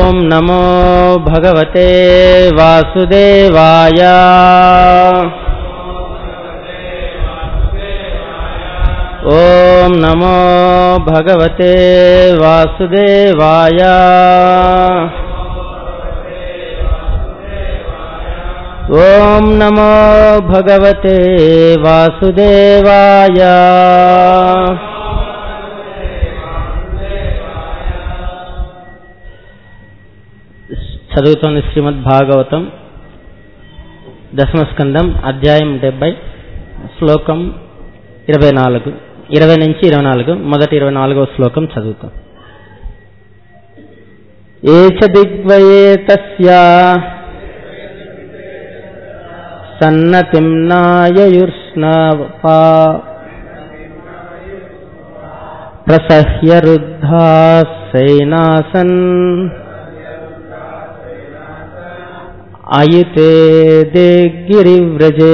ॐ नमो भगवते वासुदेवाय ॐ नमो भगवते वासुदेवाय ॐ नमो भगवते वासुदेवाय చదువుతోంది శ్రీమద్ భాగవతం దశమస్కందం అధ్యాయం డెబ్బై శ్లోకం ఇరవై నాలుగు ఇరవై నుంచి ఇరవై నాలుగు మొదటి ఇరవై నాలుగవ శ్లోకం చదువుతాం ఏచ దిగ్వయే తస్యా సన్నతిం నాయయుర్ష్ణపా ప్రసహ్య రుద్ధా సైనాసన్ అయుతే గిరివ్రజే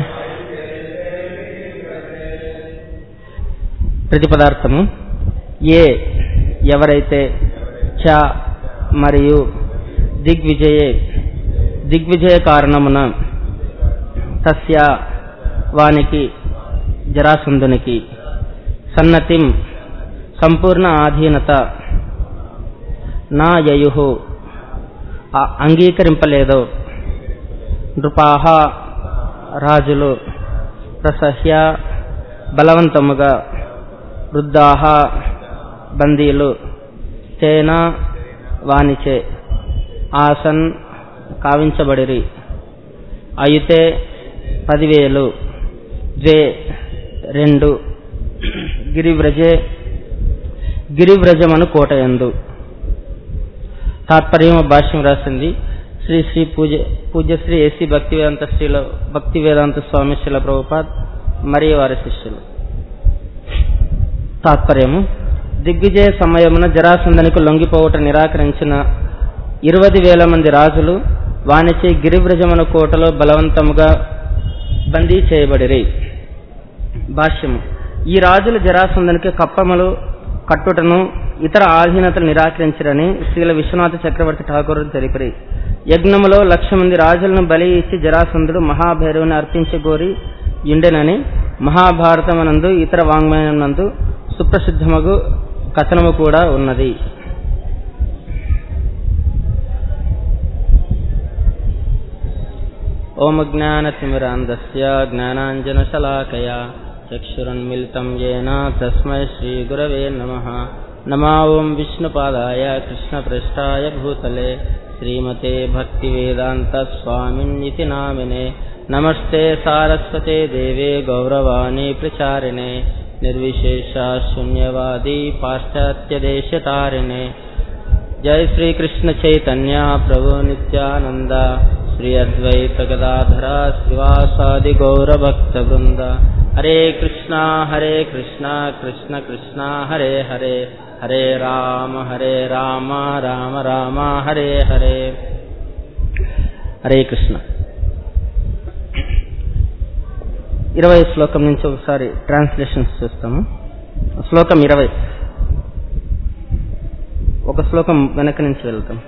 ప్రతిపదార్థము ఏ ఎవరైతే చ మరియు దిగ్విజయే దిగ్విజయ కారణమున తస్య వానికి జరాసంధునికి సన్నతిం సంపూర్ణ ఆధీనత నా యయు అంగీకరింపలేదో నృపాహ రాజులు ప్రసహ్య బలవంతముగా వృద్ధాహ బందీలు తేన వానిచే ఆసన్ కావించబడిరి అయితే పదివేలు ద్వే రెండు గిరివ్రజే గిరివ్రజమను కోటయందు తాత్పర్యం భాష్యం రాసింది శ్రీ శ్రీ పూజ పూజ్యశ్రీ ఏసీ భక్తి వేదాంత శ్రీల భక్తి వేదాంత స్వామి శ్రీల ప్రభుపాద్ మరియు వారి శిష్యులు తాత్పర్యము దిగ్విజయ సమయమున జరాసంధనికి లొంగిపోవట నిరాకరించిన ఇరవై వేల మంది రాజులు వానిచే గిరివ్రజమున కోటలో బలవంతముగా బందీ చేయబడిరి భాష్యము ఈ రాజుల జరాసంధనికి కప్పములు కట్టుటను ఇతర ఆధీనతలు నిరాకరించరని శ్రీల విశ్వనాథ చక్రవర్తి ఠాకూర్ తెలిపిరి యజ్ఞములో లక్ష మంది రాజులను బలి ఇచ్చి జరాసంధుడు మహాభైరవుని అర్పించగోరి ఇండెనని మహాభారతమనందు ఇతర వాంగ్మయనందు సుప్రసిద్ధమగు కథనము కూడా ఉన్నది ఓం జ్ఞానతిమిరాంధస్య జ్ఞానాంజనశలాకయా చక్షురన్మిళితం येन తస్మై శ్రీగురవే నమః नमा ఓం విష్ణుపాదాయ కృష్ణప్రష్టాయ భూతలే శ్రీమతే భక్తివేదాन्तస్వామిన్నితి నామినే నమస్తే సారస్వతే దేవే గౌరవాణి ప్రచారిణే నిర్విశేష శూన్యవాది పాశ్చాత్యదేశతారిణే జయ శ్రీకృష్ణ చైతన్య ప్రభు నిత్యానంద శ్రీ అద్వైత గదాధర శ్రీవాసాది గౌరభక్త బృంద హరే కృష్ణ హరే కృష్ణ కృష్ణ కృష్ణ హరే హరే హరే రామ హరే రామ రామ రామ హరే హరే హరే కృష్ణ ఇరవై శ్లోకం నుంచి ఒకసారి ట్రాన్స్లేషన్స్ చూస్తాము శ్లోకం ఇరవై ఒక శ్లోకం వెనక నుంచి వెళ్తాం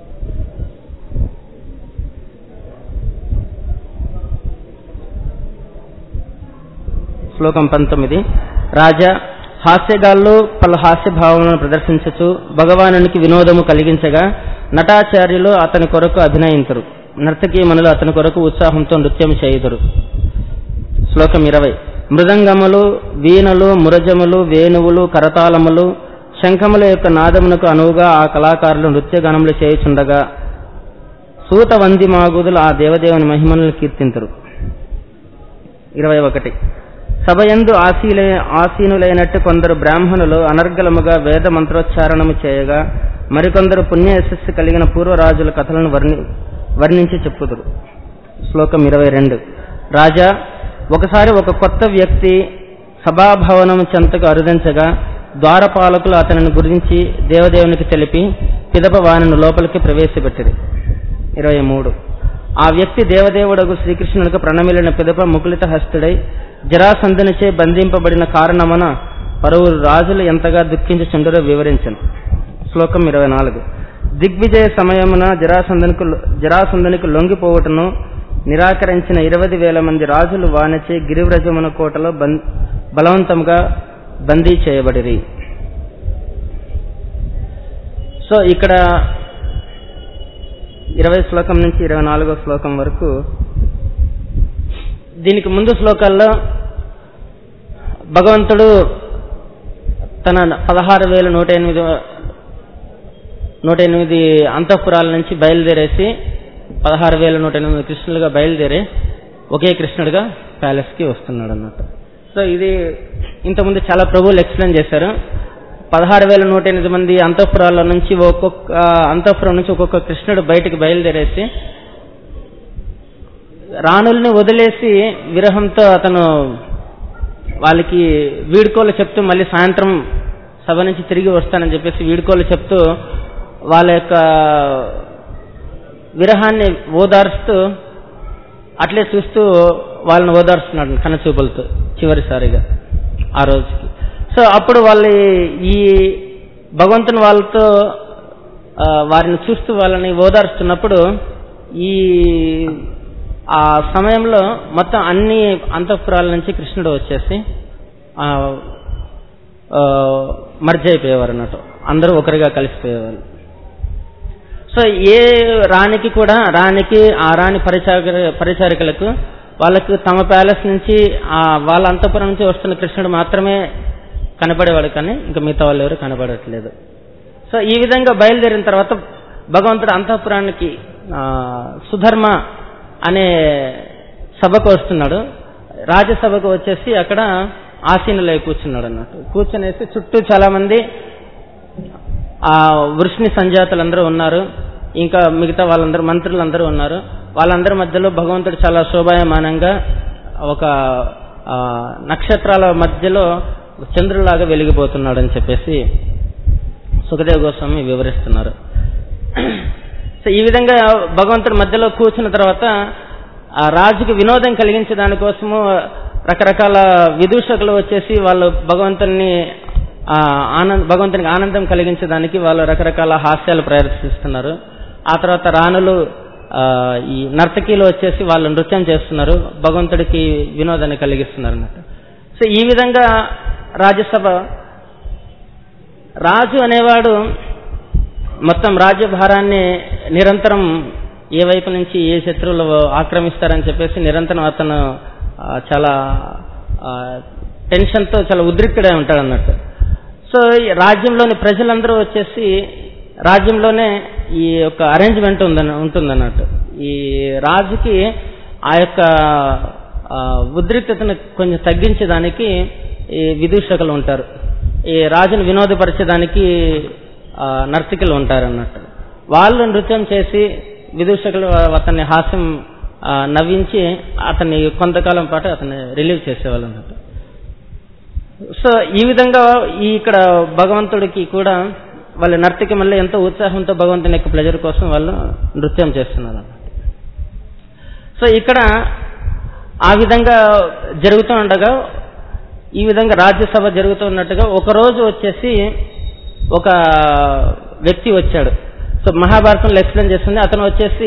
శ్లోకం పంతొమ్మిది రాజా హాస్యగాళ్ళు పలు హాస్య భావనను ప్రదర్శించచ్చు భగవానునికి వినోదము కలిగించగా నటాచార్యులు అతని కొరకు అభినయించరు నర్తకీమణులు అతని కొరకు ఉత్సాహంతో నృత్యం చేయుదురు శ్లోకం ఇరవై మృదంగములు వీణలు మురజములు వేణువులు కరతాళములు శంఖముల యొక్క నాదమునకు అనువుగా ఆ కళాకారులు నృత్యగానములు చేయుచుండగా సూత వంది మాగుదులు ఆ దేవదేవుని మహిమలను కీర్తింతరు ఇరవై ఒకటి సభయందు ఆశీలే ఆసీనులైనట్టు కొందరు బ్రాహ్మణులు అనర్గలముగా వేద మంత్రోచ్చారణము చేయగా మరికొందరు పుణ్య యశస్సు కలిగిన పూర్వరాజుల కథలను వర్ణి వర్ణించి చెప్పుదురు శ్లోకం ఇరవై రెండు రాజా ఒకసారి ఒక కొత్త వ్యక్తి సభాభవనం చెంతకు అరుదించగా ద్వారపాలకులు అతనిని గురించి దేవదేవునికి తెలిపి పిదప వానిని లోపలికి ప్రవేశపెట్టిరి ఇరవై మూడు ఆ వ్యక్తి దేవదేవుడకు శ్రీకృష్ణునికి ప్రణమిలిన పిదప ముకులిత హస్తుడై జరాసంధునిచే బంధింపబడిన కారణమున పలువురు రాజులు ఎంతగా దుఃఖించుచుండరో వివరించను శ్లోకం ఇరవై నాలుగు దిగ్విజయ సమయమున జరాసంధనుకు జరాసంధునికి లొంగిపోవటను నిరాకరించిన ఇరవై వేల మంది రాజులు వానచే గిరివ్రజమున కోటలో బం బలవంతంగా బందీ చేయబడిరి సో ఇక్కడ ఇరవై శ్లోకం నుంచి ఇరవై నాలుగో శ్లోకం వరకు దీనికి ముందు శ్లోకాల్లో భగవంతుడు తన పదహారు వేల నూట ఎనిమిది నూట ఎనిమిది అంతఃపురాల నుంచి బయలుదేరేసి పదహారు వేల నూట ఎనిమిది కృష్ణులుగా బయలుదేరి ఒకే కృష్ణుడిగా ప్యాలెస్కి వస్తున్నాడు అన్నట్టు సో ఇది ఇంతకుముందు చాలా ప్రభువులు ఎక్స్ప్లెయిన్ చేశారు పదహారు వేల నూట ఎనిమిది మంది అంతఃపురాల నుంచి ఒక్కొక్క అంతఃపురం నుంచి ఒక్కొక్క కృష్ణుడు బయటికి బయలుదేరేసి రాణుల్ని వదిలేసి విరహంతో అతను వాళ్ళకి వీడుకోలు చెప్తూ మళ్ళీ సాయంత్రం సభ నుంచి తిరిగి వస్తానని చెప్పేసి వీడుకోలు చెప్తూ వాళ్ళ యొక్క విరహాన్ని ఓదార్స్తూ అట్లే చూస్తూ వాళ్ళని ఓదార్స్తున్నాడు కనచూపులతో చివరిసారిగా ఆ రోజుకి సో అప్పుడు వాళ్ళు ఈ భగవంతుని వాళ్ళతో ఆ, వారిని చూస్తూ వాళ్ళని ఓదార్స్తున్నప్పుడు ఈ ఆ సమయంలో మొత్తం అన్ని అంతఃపురాల నుంచి కృష్ణుడు వచ్చేసి ఆ, ఆ, మర్జ్ అయిపోయేవారు అన్నట్టు అందరూ ఒకరిగా కలిసిపోయేవారు సో ఏ రాణికి కూడా రాణికి ఆ రాణి పరిచార పరిచారికలకు వాళ్ళకు తమ ప్యాలెస్ నుంచి ఆ వాళ్ళ అంతఃపురం నుంచి వస్తున్న కృష్ణుడు మాత్రమే కనపడేవాడు కానీ ఇంకా మిగతా వాళ్ళు ఎవరు కనపడట్లేదు సో ఈ విధంగా బయలుదేరిన తర్వాత భగవంతుడు అంతఃపురానికి ఆ, సుధర్మ అనే సభకు వస్తున్నాడు రాజ్యసభకు వచ్చేసి అక్కడ ఆసీనులై కూర్చున్నాడు అన్నట్టు కూర్చునేసి చుట్టూ చాలా మంది ఆ వృష్ణి సంజాతులందరూ ఉన్నారు ఇంకా మిగతా వాళ్ళందరూ మంత్రులందరూ ఉన్నారు వాళ్ళందరి మధ్యలో భగవంతుడు చాలా శోభాయమానంగా ఒక ఆ, నక్షత్రాల మధ్యలో చంద్రులాగా వెలిగిపోతున్నాడు అని చెప్పేసి సుఖదేవ్ గోస్వామి వివరిస్తున్నారు సో ఈ విధంగా భగవంతుడి మధ్యలో కూర్చున్న తర్వాత ఆ రాజుకి వినోదం కలిగించే దానికోసము రకరకాల విదూషకులు వచ్చేసి వాళ్ళు భగవంతుని ఆ, ఆనంద భగవంతునికి ఆనందం కలిగించడానికి వాళ్ళు రకరకాల హాస్యాలు ప్రదర్శిస్తున్నారు ఆ తర్వాత రాణులు ఆ, ఈ నర్తకీలు వచ్చేసి వాళ్ళు నృత్యం చేస్తున్నారు భగవంతుడికి వినోదాన్ని కలిగిస్తున్నారు అన్నమాట సో ఈ విధంగా రాజ్యసభ రాజు అనేవాడు మొత్తం రాజ్యభారాన్ని నిరంతరం ఏ వైపు నుంచి ఏ శత్రువులు ఆక్రమిస్తారని చెప్పేసి నిరంతరం అతను ఆ, చాలా ఆ, టెన్షన్తో చాలా ఉద్రిక్తుడై ఉంటాడు అన్నట్టు సో ఈ రాజ్యంలోని ప్రజలందరూ వచ్చేసి రాజ్యంలోనే ఈ యొక్క అరేంజ్మెంట్ ఉందని ఉంటుందన్నట్టు ఈ రాజుకి ఆ యొక్క ఆ, ఉద్రిక్తతను కొంచెం తగ్గించేదానికి ఈ విదూషకులు ఉంటారు ఈ రాజును వినోదపరిచేదానికి ఆ, నర్తకిలు ఉంటారు అన్నట్టు వాళ్ళు నృత్యం చేసి విదూషకులు అతన్ని హాస్యం ఆ, నవ్వించి అతన్ని కొంతకాలం పాటు అతన్ని రిలీవ్ చేసేవాళ్ళు అన్నట్టు సో ఈ విధంగా ఈ ఇక్కడ భగవంతుడికి కూడా వాళ్ళ నర్తకి మళ్ళీ ఎంతో ఉత్సాహంతో భగవంతుని యొక్క ప్లెజర్ కోసం వాళ్ళు నృత్యం చేస్తున్నారు అన్నమాట సో ఇక్కడ ఆ విధంగా జరుగుతూ ఉండగా ఈ విధంగా రాజ్యసభ జరుగుతూ ఉన్నట్టుగా ఒక రోజు వచ్చేసి ఒక వ్యక్తి వచ్చాడు సో మహాభారతంలో ఎక్స్ప్లెయిన్ చేస్తుంది అతను వచ్చేసి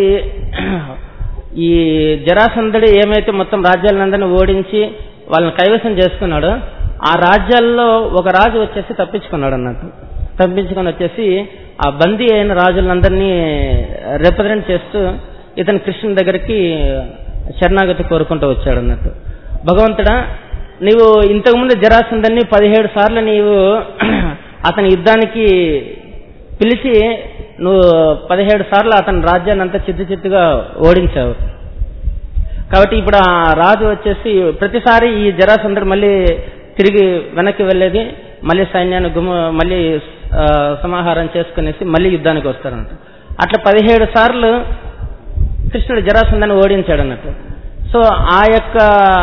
ఈ జరాసంధుడు ఏమైతే మొత్తం రాజ్యాలందరినీ ఓడించి వాళ్ళని కైవసం చేసుకున్నాడో ఆ రాజ్యాల్లో ఒక రాజు వచ్చేసి తప్పించుకున్నాడు అన్నట్టు తప్పించుకొని వచ్చేసి ఆ బందీ అయిన రాజులందరినీ రిప్రజెంట్ చేస్తూ ఇతను కృష్ణుని దగ్గరికి శరణాగతి కోరుకుంటూ వచ్చాడు అన్నట్టు భగవంతుడా నీవు ఇంతకుముందు జరాసంధన్ని పదిహేడు సార్లు నీవు అతని యుద్ధానికి పిలిచి నువ్వు పదిహేడు సార్లు అతని రాజ్యాన్ని అంతా చిత్తు చిత్తుగా ఓడించావు కాబట్టి ఇప్పుడు ఆ రాజు వచ్చేసి ప్రతిసారి ఈ జరాసంధుడు మళ్ళీ తిరిగి వెనక్కి వెళ్ళేది మళ్ళీ సైన్యాన్ని గుమ మళ్ళీ ఆ, సమాహారం చేసుకునేసి మళ్ళీ యుద్ధానికి వస్తారంట అట్లా పదిహేడు సార్లు కృష్ణుడు జరాసంధాన్ని ఓడించాడు అన్నట్టు సో ఆ యొక్క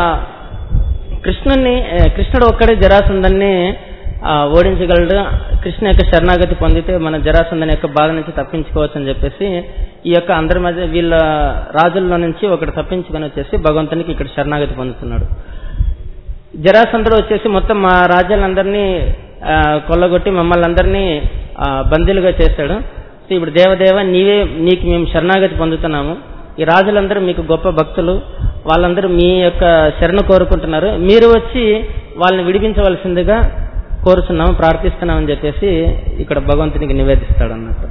కృష్ణుని ఏ, కృష్ణుడు ఒక్కడే జరాసంధాన్ని ఆ, ఓడించగలడు కృష్ణ యొక్క శరణాగతి పొందితే మన జరాసంధని యొక్క బాధ నుంచి తప్పించుకోవచ్చు అని చెప్పేసి ఈ యొక్క అందరి మధ్య వీళ్ళ రాజుల్లో నుంచి ఒకటి తప్పించుకొని వచ్చేసి భగవంతునికి ఇక్కడ శరణాగతి పొందుతున్నాడు జరాసంధుడు వచ్చేసి మొత్తం మా రాజ్యాలందరినీ ఆ, కొల్లగొట్టి మమ్మల్ని అందరినీ ఆ, బందీలుగా చేశాడు ఇప్పుడు దేవదేవ నీవే నీకు మేము శరణాగతి పొందుతున్నాము ఈ రాజులందరూ మీకు గొప్ప భక్తులు వాళ్ళందరూ మీ యొక్క శరణ కోరుకుంటున్నారు మీరు వచ్చి వాళ్ళని విడిపించవలసిందిగా కోరుచున్నాము ప్రార్థిస్తున్నామని చెప్పేసి ఇక్కడ భగవంతునికి నివేదిస్తాడు అన్నట్టు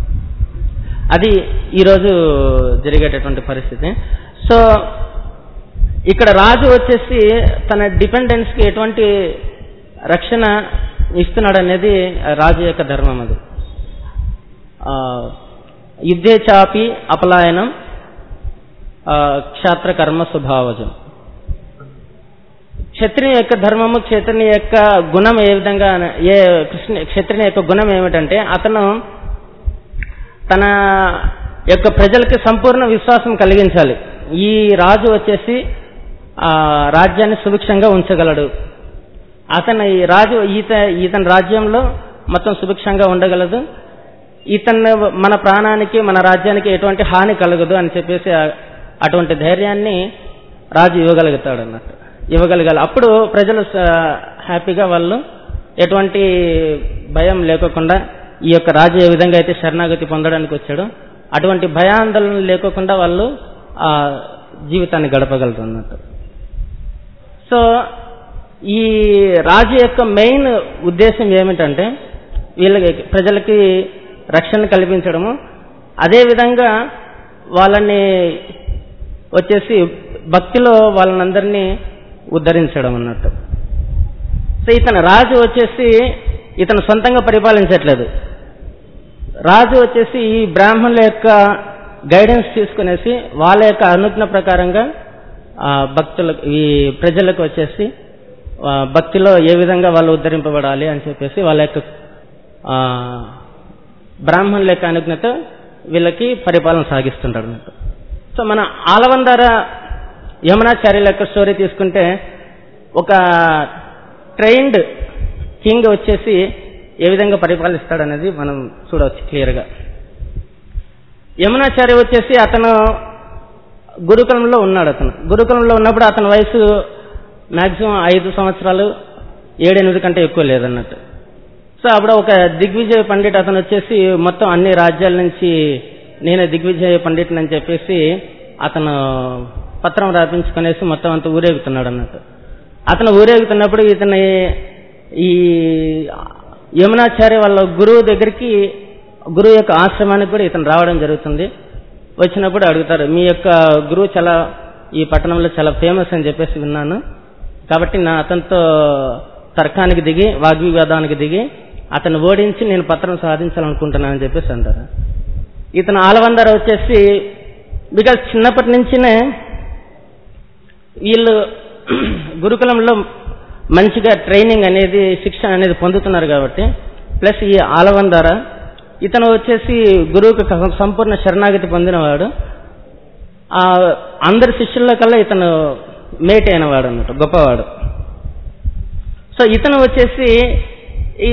అది ఈరోజు జరిగేటటువంటి పరిస్థితి సో ఇక్కడ రాజు వచ్చేసి తన డిపెండెన్స్ కి ఎటువంటి రక్షణ ఇస్తున్నాడు అనేది రాజు యొక్క ధర్మం అది ఆ, యుద్ధే చాపి అపలాయనం ఆ, క్షాత్ర కర్మ స్వభావజం క్షత్రియ యొక్క ధర్మము క్షత్రియ యొక్క గుణం ఏ విధంగా ఏ కృష్ణ క్షత్రియ యొక్క గుణం ఏమిటంటే అతను తన యొక్క ప్రజలకి సంపూర్ణ విశ్వాసం కలిగించాలి ఈ రాజు వచ్చేసి ఆ రాజ్యాన్ని సుభిక్షంగా ఉంచగలడు అతను ఈ రాజు ఈత ఇతని రాజ్యంలో మొత్తం సుభిక్షంగా ఉండగలదు ఇతను మన ప్రాణానికి మన రాజ్యానికి ఎటువంటి హాని కలగదు అని చెప్పేసి ఆ- అటువంటి ధైర్యాన్ని రాజు ఇవ్వగలుగుతాడు అన్నట్టు ఇవ్వగలగాలి అప్పుడు ప్రజలు స- హ్యాపీగా వాళ్ళు ఎటువంటి భయం లేకోకుండా ఈ యొక్క రాజు ఏ విధంగా అయితే శరణాగతి పొందడానికి వచ్చాడో అటువంటి భయాందోళన లేకోకుండా వాళ్ళు ఆ జీవితాన్ని గడపగలరు అన్నట్టు సో ఈ రాజు యొక్క మెయిన్ ఉద్దేశం ఏమిటంటే వీళ్ళకి ప్రజలకి రక్షణ కల్పించడము అదేవిధంగా వాళ్ళని వచ్చేసి భక్తిలో వాళ్ళనందరినీ ఉద్ధరించడం అన్నట్టు సో ఇతను రాజు వచ్చేసి ఇతను సొంతంగా పరిపాలించట్లేదు రాజు వచ్చేసి ఈ బ్రాహ్మణుల యొక్క గైడెన్స్ తీసుకునేసి వాళ్ళ యొక్క అనుజ్ఞ ప్రకారంగా ఆ భక్తులకు ఈ ప్రజలకు వచ్చేసి ఆ, భక్తిలో ఏ విధంగా వాళ్ళు ఉద్ధరింపబడాలి అని చెప్పేసి వాళ్ళ యొక్క ఆ, బ్రాహ్మణుల యొక్క అనుజ్ఞతో వీళ్ళకి పరిపాలన సాగిస్తుంటాడు అన్నట్టు సో మన ఆలవందార యమునాచార్యుల యొక్క స్టోరీ తీసుకుంటే ఒక ట్రైన్డ్ కింగ్ వచ్చేసి ఏ విధంగా పరిపాలిస్తాడు అనేది మనం చూడవచ్చు క్లియర్గా యమునాచార్య వచ్చేసి అతను గురుకులంలో ఉన్నాడు అతను గురుకులంలో ఉన్నప్పుడు అతని వయసు మాక్సిమం ఐదు సంవత్సరాలు ఏడెనిమిది కంటే ఎక్కువ లేదన్నట్టు సో అప్పుడు ఒక దిగ్విజయ పండిట్ అతను వచ్చేసి మొత్తం అన్ని రాజ్యాల నుంచి నేనే దిగ్విజయ పండిట్ని అని చెప్పేసి అతను పత్రం రాపించుకునేసి మొత్తం అంతా ఊరేగుతున్నాడు అన్నట్టు అతను ఊరేగుతున్నప్పుడు ఇతని ఈ యమునాచార్య వాళ్ళ గురువు దగ్గరికి గురువు యొక్క ఆశ్రమానికి కూడా ఇతను రావడం జరుగుతుంది వచ్చినప్పుడు అడుగుతారు మీ యొక్క గురువు చాలా ఈ పట్టణంలో చాలా ఫేమస్ అని చెప్పేసి విన్నాను కాబట్టి నా అతనితో తర్కానికి దిగి వాగ్వివాదానికి దిగి అతను ఓడించి నేను పత్రం సాధించాలనుకుంటున్నానని చెప్పేసి అంటారు ఇతను ఆలవందర వచ్చేసి బికాజ్ చిన్నప్పటి నుంచినే వీళ్ళు గురుకులంలో మంచిగా ట్రైనింగ్ అనేది శిక్షణ అనేది పొందుతున్నారు కాబట్టి ప్లస్ ఈ ఆలవందర ఇతను వచ్చేసి గురువుకి క- సంపూర్ణ శరణాగతి పొందినవాడు ఆ అందరి శిష్యుల కల్లా ఇతను మేట్ అయినవాడు అన్నట్టు గొప్పవాడు సో ఇతను వచ్చేసి ఈ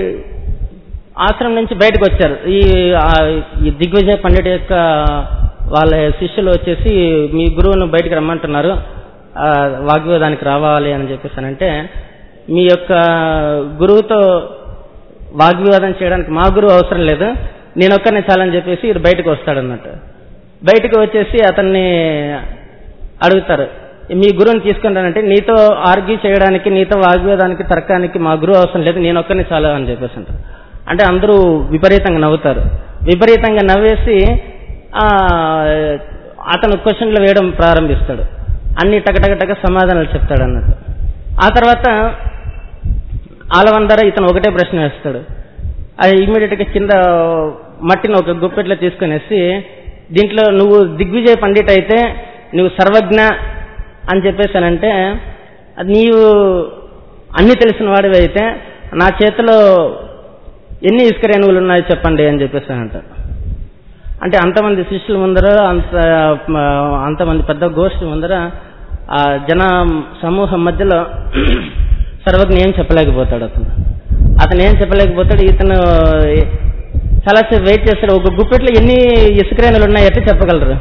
ఆశ్రమం నుంచి బయటకు వచ్చారు ఈ ఆ, ఈ దిగ్విజయ పండిట్ యొక్క వాళ్ళ శిష్యులు వచ్చేసి మీ గురువును బయటికి రమ్మంటున్నారు ఆ, వాగ్వివాదానికి రావాలి అని చెప్పేసి అంటే మీ యొక్క గురువుతో వాగ్వివాదం చేయడానికి మా గురువు అవసరం లేదు నేను ఒక్కరిని చాలని చెప్పేసి ఇటు బయటకు వస్తాడు అన్నట్టు బయటకు వచ్చేసి అతన్ని అడుగుతారు మీ గురువుని తీసుకుంటానంటే నీతో ఆర్గ్యూ చేయడానికి నీతో వాగ్వేదానికి తర్కానికి మా గురువు అవసరం లేదు నేను ఒక్కరిని చాలు అని చెప్పేసి అంటారు అంటే అందరూ విపరీతంగా నవ్వుతారు విపరీతంగా నవ్వేసి ఆ, అతను క్వశ్చన్లు వేయడం ప్రారంభిస్తాడు అన్ని టకటకటక సమాధానాలు చెప్తాడు అన్నట్టు ఆ తర్వాత ఆలవందర ఇతను ఒకటే ప్రశ్న వేస్తాడు అది ఇమ్మీడియట్ గా కింద మట్టిని ఒక గుప్పెట్లో తీసుకునేసి దీంట్లో నువ్వు దిగ్విజయ పండిట్ అయితే నువ్వు సర్వజ్ఞ అని చెప్పేసానంటే అది నీవు అన్ని తెలిసిన వాడివి అయితే నా చేతిలో ఎన్ని ఇసుక రేణువులు ఉన్నాయో చెప్పండి అని చెప్పేసి అంటారు అంటే అంతమంది శిష్యుల ముందర అంత మ, అంతమంది పెద్ద గోష్ఠి ముందర ఆ జన సమూహం మధ్యలో సర్వజ్ఞ ఏం చెప్పలేకపోతాడు అతను అతను ఏం చెప్పలేకపోతాడు ఇతను చాలాసేపు వెయిట్ చేస్తాడు ఒక గుప్పెట్లో ఎన్ని ఇసుకరేణులు ఉన్నాయి ఎట్లా చెప్పగలరు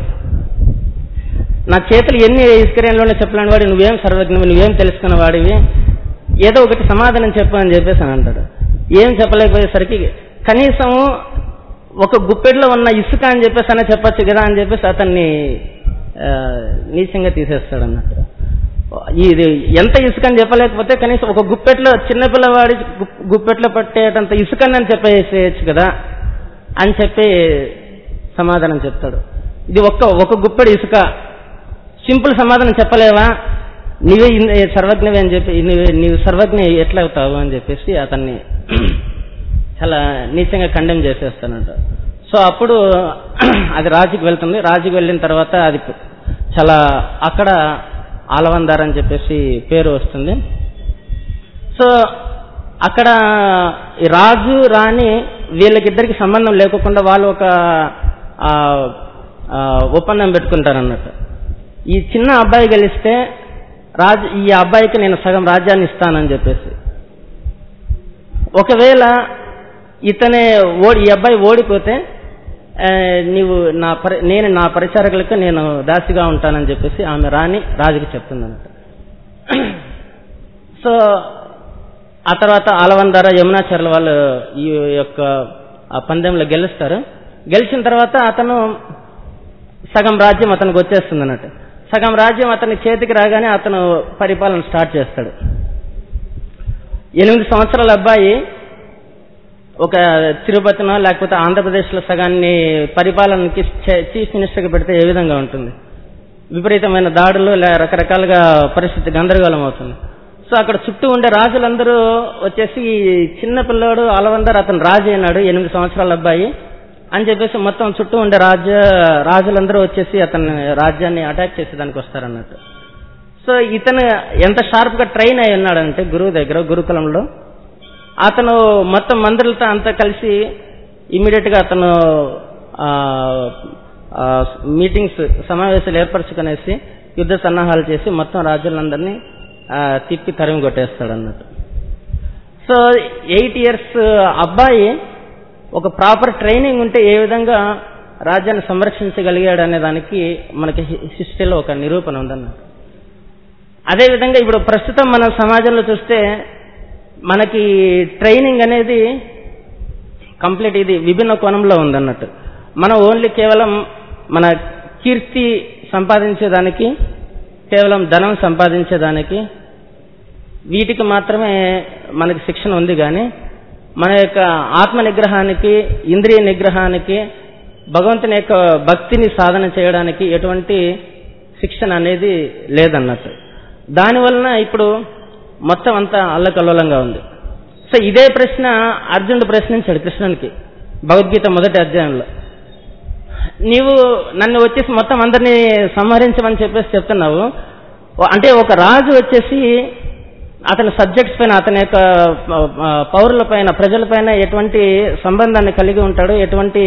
నా చేతులు ఎన్ని ఇసుకరేణులు ఉన్నాయి చెప్పలేని వాడు నువ్వేం సర్వజ్ఞ నువ్వేం తెలుసుకున్న వాడివి ఏదో ఒకటి సమాధానం చెప్పు అని చెప్పేసి అని అంటాడు ఏం చెప్పలేకపోయేసరికి కనీసం ఒక గుప్పెట్లో ఉన్న ఇసుక అని చెప్పేసి అనే చెప్పొచ్చు కదా అని చెప్పేసి అతన్ని ఆ, నీచంగా తీసేస్తాడు అన్నట్టు ఇది ఎంత ఇసుక అని చెప్పలేకపోతే కనీసం ఒక గుప్పెట్లో చిన్నపిల్లవాడి గు- గుప్పెట్లో పట్టేటంత ఇసుక అని చెప్పేసేయచ్చు కదా అని చెప్పి సమాధానం చెప్తాడు ఇది ఒక్క ఒక గుప్పెడు ఇసుక సింపుల్ సమాధానం చెప్పలేవా నీవే ఇన్- సర్వజ్ఞవే అని చెప్పి నీవే- నీవు సర్వజ్ఞ ఎట్లా అవుతావు అని చెప్పేసి అతన్ని చాలా నీచంగా కండెమ్ చేసేస్తానంట సో అప్పుడు అది రాజుకి వెళ్తుంది రాజుకి వెళ్ళిన తర్వాత అది చాలా అక్కడ ఆలవందార్ అని చెప్పేసి పేరు వస్తుంది సో అక్కడ ఈ రాజు రాణి వీళ్ళకిద్దరికి సంబంధం లేకోకుండా వాళ్ళు ఒక ఆ, ఆ, ఒప్పందం పెట్టుకుంటారు అన్నట్టు ఈ చిన్న అబ్బాయి గెలిస్తే రాజు ఈ అబ్బాయికి నేను సగం రాజ్యాన్ని ఇస్తానని చెప్పేసి ఒకవేళ ఇతనే ఓడి ఈ అబ్బాయి ఓడిపోతే ఆ, నీవు నా పరి నేను నా పరిచారకులకు నేను దాసిగా ఉంటానని చెప్పేసి ఆమె రాణి రాజుకి చెప్తుందన్నమాట సో ఆ తర్వాత ఆలవందార యమునాచార్యుల వాళ్ళు ఈ యొక్క ఆ పందెంలో గెలుస్తారు గెలిచిన తర్వాత అతను సగం రాజ్యం అతనికి వచ్చేస్తుంది అన్నట్టు సగం రాజ్యం అతని చేతికి రాగానే అతను పరిపాలన స్టార్ట్ చేస్తాడు ఎనిమిది సంవత్సరాల అబ్బాయి ఒక తిరుపతినో లేకపోతే ఆంధ్రప్రదేశ్లో సగాన్ని పరిపాలనకి చే- చీఫ్ మినిస్టర్గా పెడితే ఏ విధంగా ఉంటుంది విపరీతమైన దాడులు లే రకరకాలుగా పరిస్థితి గందరగోళం అవుతుంది సో అక్కడ చుట్టూ ఉండే రాజులందరూ వచ్చేసి ఈ చిన్న పిల్లోడు అలవందరు అతను రాజు అయినాడు ఎనిమిది సంవత్సరాల అబ్బాయి అని చెప్పేసి మొత్తం చుట్టూ ఉండే రాజ రాజులందరూ వచ్చేసి అతని రాజ్యాన్ని అటాక్ చేసేదానికి వస్తారన్నట్టు సో ఇతను ఎంత షార్ప్ గా ట్రైన్ అయి ఉన్నాడంటే గురువు దగ్గర గురుకులంలో అతను మొత్తం మంత్రులతో అంతా కలిసి ఇమీడియట్ గా అతను మీటింగ్స్ సమావేశాలు ఏర్పరచుకునేసి యుద్ధ సన్నాహాలు చేసి మొత్తం రాజులందరినీ ఆ, తిప్పి తరిమి కొట్టేస్తాడు అన్నట్టు సో ఎయిట్ ఇయర్స్ అబ్బాయి ఒక ప్రాపర్ ట్రైనింగ్ ఉంటే ఏ విధంగా రాజ్యాన్ని సంరక్షించగలిగాడు అనే దానికి మనకి హి- హిస్టరీలో ఒక నిరూపణ ఉందన్నట్టు అదేవిధంగా ఇప్పుడు ప్రస్తుతం మన సమాజంలో చూస్తే మనకి ట్రైనింగ్ అనేది కంప్లీట్ ఇది విభిన్న కోణంలో ఉందన్నట్టు మనం ఓన్లీ కేవలం మన కీర్తి సంపాదించేదానికి కేవలం ధనం సంపాదించేదానికి వీటికి మాత్రమే మనకి శిక్షణ ఉంది కానీ మన యొక్క ఆత్మ నిగ్రహానికి ఇంద్రియ నిగ్రహానికి భగవంతుని యొక్క భక్తిని సాధన చేయడానికి ఎటువంటి శిక్షణ అనేది లేదన్నట్టు దానివలన ఇప్పుడు మొత్తం అంతా అల్లకల్లోలంగా ఉంది సో ఇదే ప్రశ్న అర్జునుడు ప్రశ్నించాడు కృష్ణునికి భగవద్గీత మొదటి అధ్యాయంలో నీవు నన్ను వచ్చేసి మొత్తం అందరినీ సంహరించమని చెప్పేసి చెప్తున్నావు ఓ- అంటే ఒక రాజు వచ్చేసి అతని సబ్జెక్ట్స్ పైన అతని యొక్క ఆ, పౌరుల పైన ప్రజల పైన ఎటువంటి సంబంధాన్ని కలిగి ఉంటాడు ఎటువంటి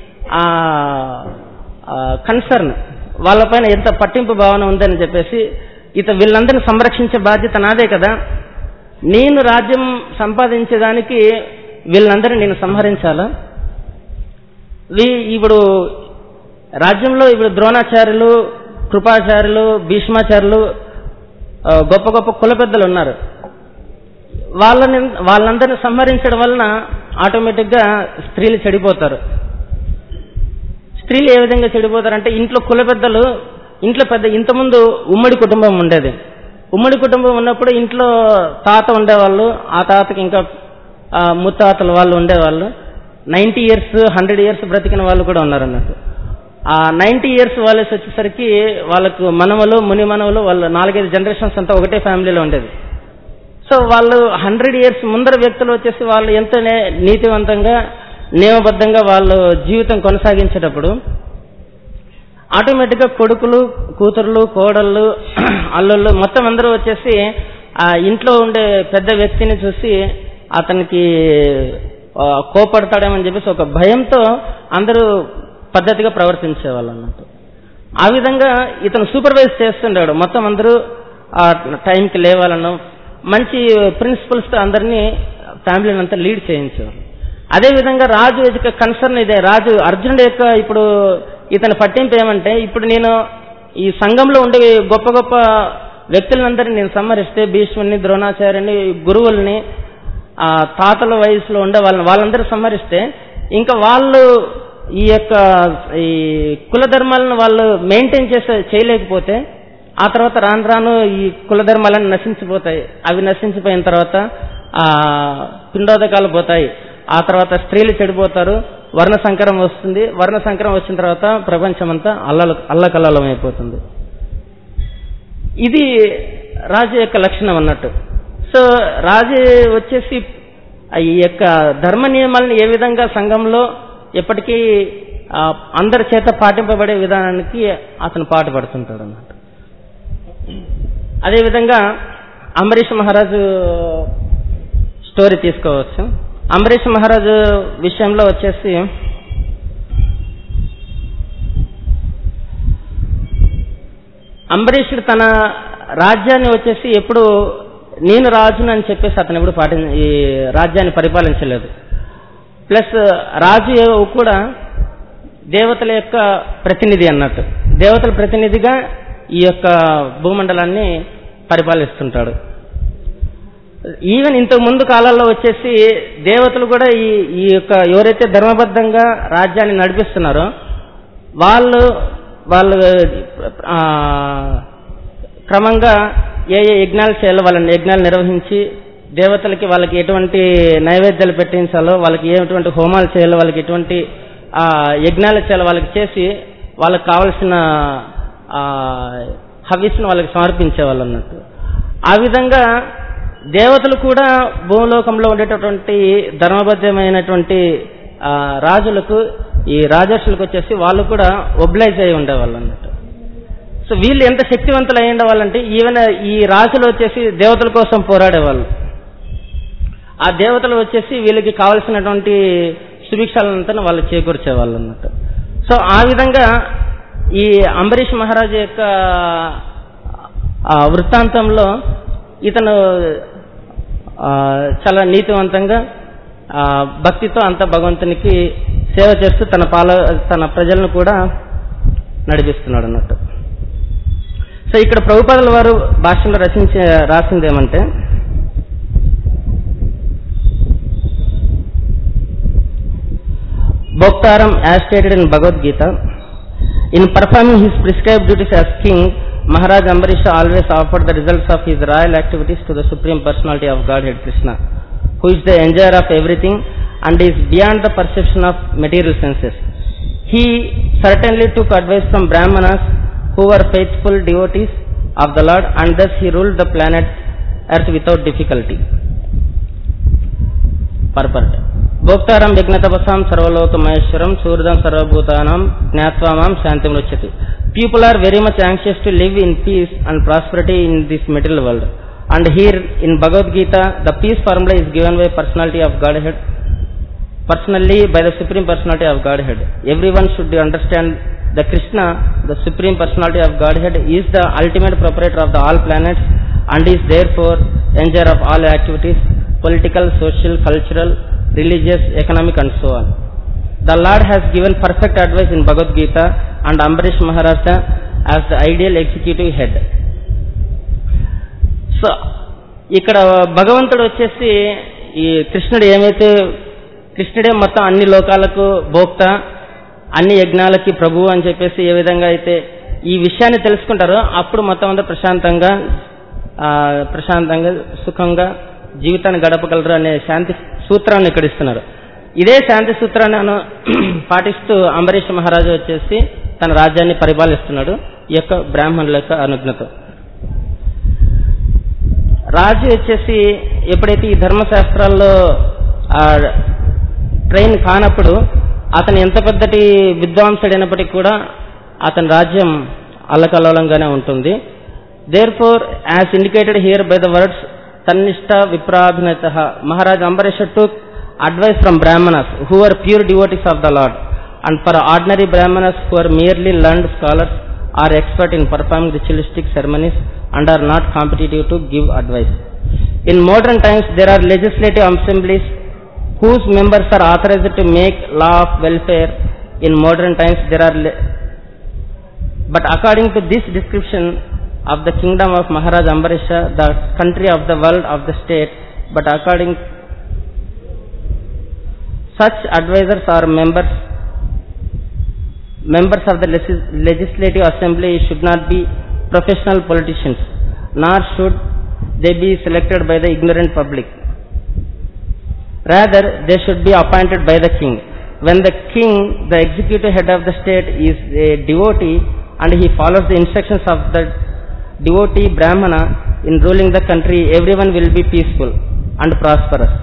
కన్సర్న్ వాళ్ళపైన ఎంత పట్టింపు భావన ఉందని చెప్పేసి ఇత వీళ్ళందరినీ సంరక్షించే బాధ్యత నాదే కదా నేను రాజ్యం సంపాదించేదానికి వీళ్ళందరినీ నేను సంహరించాలా వీ- ఇప్పుడు రాజ్యంలో ఇప్పుడు ద్రోణాచార్యులు కృపాచార్యులు భీష్మాచార్యులు ఆ, గొప్ప గొప్ప కుల పెద్దలు ఉన్నారు వాళ్ళని వాళ్ళందరిని సంహరించడం వలన ఆటోమేటిక్గా స్త్రీలు చెడిపోతారు స్త్రీలు ఏ విధంగా చెడిపోతారంటే ఇంట్లో కుల పెద్దలు ఇంట్లో పెద్ద ఇంతకుముందు ఉమ్మడి కుటుంబం ఉండేది ఉమ్మడి కుటుంబం ఉన్నప్పుడు ఇంట్లో తాత ఉండేవాళ్ళు ఆ తాతకి ఇంకా ఆ, ముత్తాతలు వాళ్ళు ఉండేవాళ్ళు నైంటీ ఇయర్స్ హండ్రెడ్ ఇయర్స్ బ్రతికిన వాళ్ళు కూడా ఉన్నారు అన్నట్టు ఆ నైంటీ ఇయర్స్ వాళ్ళకి వచ్చేసరికి వాళ్ళకు మనవలు ముని మనవలు వాళ్ళు నాలుగైదు జనరేషన్స్ అంతా ఒకటే ఫ్యామిలీలో ఉండేది సో వాళ్ళు హండ్రెడ్ ఇయర్స్ ముందర వ్యక్తులు వచ్చేసి వాళ్ళు ఎంత నే- నీతివంతంగా నియమబద్ధంగా వాళ్ళు జీవితం కొనసాగించేటప్పుడు ఆటోమేటిక్గా కొడుకులు కూతుర్లు కోడళ్ళు అల్లుళ్ళు మొత్తం అందరూ వచ్చేసి ఆ ఇంట్లో ఉండే పెద్ద వ్యక్తిని చూసి అతనికి ఆ, కోపడతాడేమని చెప్పేసి ఒక భయంతో అందరూ పద్ధతిగా ప్రవర్తించేవాళ్ళు అన్నట్టు ఆ విధంగా ఇతను సూపర్వైజ్ చేస్తుండాడు మొత్తం అందరూ ఆ టైంకి లేవాలను మంచి ప్రిన్సిపల్స్తో అందరినీ ఫ్యామిలీని అంతా లీడ్ చేయించేవారు అదేవిధంగా రాజు యొక్క కన్సర్న్ ఇదే రాజు అర్జునుడు యొక్క ఇప్పుడు ఇతని పట్టింపు ఏమంటే ఇప్పుడు నేను ఈ సంఘంలో ఉండే గొప్ప గొప్ప వ్యక్తులందరినీ నేను సంహరిస్తే భీష్ముని ద్రోణాచార్యుని గురువుల్ని ఆ తాతల వయసులో ఉండే వాళ్ళని వాళ్ళందరూ సంహరిస్తే ఇంకా వాళ్ళు ఈ యొక్క ఈ కుల ధర్మాలను వాళ్ళు మెయింటైన్ చేసే చేయలేకపోతే ఆ తర్వాత రాను రాను ఈ కుల ధర్మాలను నశించిపోతాయి అవి నశించిపోయిన తర్వాత ఆ పిండోదకాలు పోతాయి ఆ తర్వాత స్త్రీలు చెడిపోతారు వర్ణ సంకరం వస్తుంది వర్ణ సంకరం వచ్చిన తర్వాత ప్రపంచమంతా అల్లల అల్లకల్లోలం అయిపోతుంది ఇది రాజు యొక్క లక్షణం అన్నట్టు సో రాజు వచ్చేసి ఈ యొక్క ధర్మ నియమాలను ఏ విధంగా సంఘంలో ఎప్పటికీ ఆ, అందరి చేత పాటింపబడే విధానానికి అతను పాటుపడుతుంటాడు అన్నట్టు అదేవిధంగా అంబరీష్ మహారాజు స్టోరీ తీసుకోవచ్చు అంబరీష్ మహారాజు విషయంలో వచ్చేసి అంబరీషుడు తన రాజ్యాన్ని వచ్చేసి ఎప్పుడు నేను రాజును అని చెప్పేసి అతను ఎప్పుడు పాటి ఈ రాజ్యాన్ని పరిపాలించలేదు ప్లస్ రాజు కూడా దేవతల యొక్క ప్రతినిధి అన్నట్టు దేవతల ప్రతినిధిగా ఈ యొక్క భూమండలాన్ని పరిపాలిస్తుంటాడు ఈవెన్ ఇంతకు ముందు కాలాల్లో వచ్చేసి దేవతలు కూడా ఈ ఈ యొక్క ఎవరైతే ధర్మబద్ధంగా రాజ్యాన్ని నడిపిస్తున్నారో వాళ్ళు వాళ్ళు ఆ, క్రమంగా ఏ ఏ యజ్ఞాలు చేయాలో వాళ్ళని యజ్ఞాలు నిర్వహించి దేవతలకి వాళ్ళకి ఎటువంటి నైవేద్యాలు పెట్టించాలో వాళ్ళకి ఎటువంటి హోమాలు చేయాలో వాళ్ళకి ఎటువంటి ఆ, యజ్ఞాలు చేయాలో వాళ్ళకి చేసి వాళ్ళకి కావలసిన ఆ, హవిస్ను వాళ్ళకి సమర్పించేవాళ్ళు అన్నట్టు ఆ విధంగా దేవతలు కూడా భూలోకంలో ఉండేటటువంటి ధర్మబద్ధమైనటువంటి ఆ, రాజులకు ఈ రాజర్షులకు వచ్చేసి వాళ్ళు కూడా ఒబ్లైజ్ అయి ఉండేవాళ్ళు అన్నట్టు సో వీళ్ళు ఎంత శక్తివంతులు అయి ఉండేవాళ్ళంటే ఈవెన్ ఈ రాజులు వచ్చేసి దేవతల కోసం పోరాడేవాళ్ళు ఆ దేవతలు వచ్చేసి వీళ్ళకి కావలసినటువంటి సుభిక్షాలంతా వాళ్ళు చేకూర్చేవాళ్ళు అన్నట్టు సో ఆ విధంగా ఈ అంబరీష్ మహారాజు యొక్క ఆ వృత్తాంతంలో ఇతను ఆ, చాలా నీతివంతంగా ఆ, భక్తితో అంత భగవంతునికి సేవ చేస్తూ తన పాల తన ప్రజలను కూడా నడిపిస్తున్నాడు అన్నట్టు సో ఇక్కడ ప్రభుపాదుల వారు భాషలో రచించే రాసింది ఏమంటే Bhoktaram as stated in Bhagavad Gita, in performing his prescribed duties as king, Maharaj Ambarisha always offered the results of his royal activities to the Supreme Personality of Godhead Krishna, who is the enjoyer of everything and is beyond the perception of material senses. He certainly took advice from Brahmanas who were faithful devotees of the Lord and thus he ruled the planet earth without difficulty. పర్పర్ట్ భోక్తారం విఘ్నతపసాం సర్వలోక మహేశ్వరం సూర్యదం సర్వభూతానం జ్ఞాత్వా మాం శాంతి మృచ్చతి people are very much anxious to live in peace and prosperity in this material world and here in Bhagavadgita the peace formula is given by personality of Godhead personally by the Supreme Personality of Godhead. Everyone should understand the Krishna, the Supreme Personality of Godhead, is the ultimate proprietor of the all planets and is therefore enjoyer of all activities, political, social, cultural, religious, economic and so on. The Lord has given perfect advice in Bhagavad Gita and Ambarish Maharaja as the ideal executive head. So ఇక్కడ భగవంతుడు వచ్చేసి ఈ కృష్ణుడు ఏమైతే కృష్ణుడే మొత్తం అన్ని లోకాలకు భోక్త అన్ని యజ్ఞాలకి ప్రభువు అని చెప్పేసి ఏ విధంగా అయితే ఈ విషయాన్ని తెలుసుకుంటారో అప్పుడు మొత్తం అంతా ప్రశాంతంగా ఆ, ప్రశాంతంగా సుఖంగా జీవితాన్ని గడపగలరు అనే శాంతి సూత్రాన్ని ఇక్కడ ఇస్తున్నారు ఇదే శాంతి సూత్రాన్ని అను పాటిస్తూ అంబరీష్ మహారాజు వచ్చేసి తన రాజ్యాన్ని పరిపాలిస్తున్నాడు ఈ యొక్క బ్రాహ్మణుల యొక్క అనుజ్ఞతో రాజు వచ్చేసి ఎప్పుడైతే ఈ ధర్మశాస్త్రాల్లో ఆ, ట్రైన్ కానప్పుడు అతను ఎంత పెద్దటి విద్వాంసుడైనప్పటికీ కూడా అతని రాజ్యం అల్లకల్లోలంగానే ఉంటుంది therefore as indicated here by the words తన్నిష్ట విప్రాభినత Maharaj Ambarish took advice from brahmanas who are pure devotees of the lord and for ordinary brahmanas who are merely learned scholars are expert in performing ritualistic ceremonies and are not competitive to give advice. In modern times, there are legislative assemblies whose members are authorized to make law of welfare. In modern times, there are. Le- but according to this description of the kingdom of Maharaj Ambarisha, the country of the world of the state, but according such advisors are members members of the legis- legislative assembly should not be professional politicians nor should they be selected by the ignorant public rather they should be appointed by the king when the king the executive head of the state is a devotee and he follows the instructions of the devotee brahmana in ruling the country everyone will be peaceful and prosperous